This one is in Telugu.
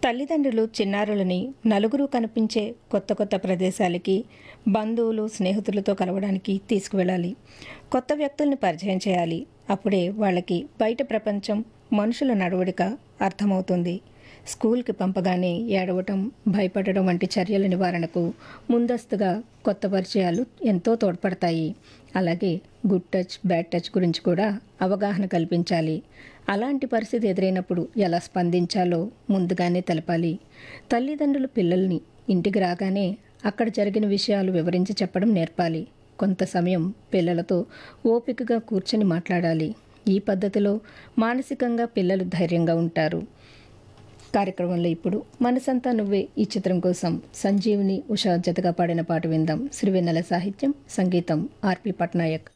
తల్లిదండ్రులు చిన్నారులని నలుగురు కనిపించే కొత్త కొత్త ప్రదేశాలకి బంధువులు స్నేహితులతో కలవడానికి తీసుకువెళ్ళాలి కొత్త వ్యక్తుల్ని పరిచయం చేయాలి అప్పుడే వాళ్ళకి బయట ప్రపంచం మనుషుల నడవడిక అర్థమవుతుంది స్కూల్కి పంపగానే ఏడవటం భయపడడం వంటి చర్యల నివారణకు ముందస్తుగా కొత్త పరిచయాలు ఎంతో తోడ్పడతాయి అలాగే గుడ్ టచ్ బ్యాడ్ టచ్ గురించి కూడా అవగాహన కల్పించాలి అలాంటి పరిస్థితి ఎదురైనప్పుడు ఎలా స్పందించాలో ముందుగానే తెలపాలి తల్లిదండ్రులు పిల్లల్ని ఇంటికి రాగానే అక్కడ జరిగిన విషయాలు వివరించి చెప్పడం నేర్పాలి కొంత సమయం పిల్లలతో ఓపికగా కూర్చొని మాట్లాడాలి ఈ పద్ధతిలో మానసికంగా పిల్లలు ధైర్యంగా ఉంటారు కార్యక్రమంలో ఇప్పుడు మనసంతా నువ్వే ఈ చిత్రం కోసం సంజీవిని ఉషా జతగా పాడిన పాట విందాం సిరివెన్నెల సాహిత్యం సంగీతం ఆర్పి పట్నాయక్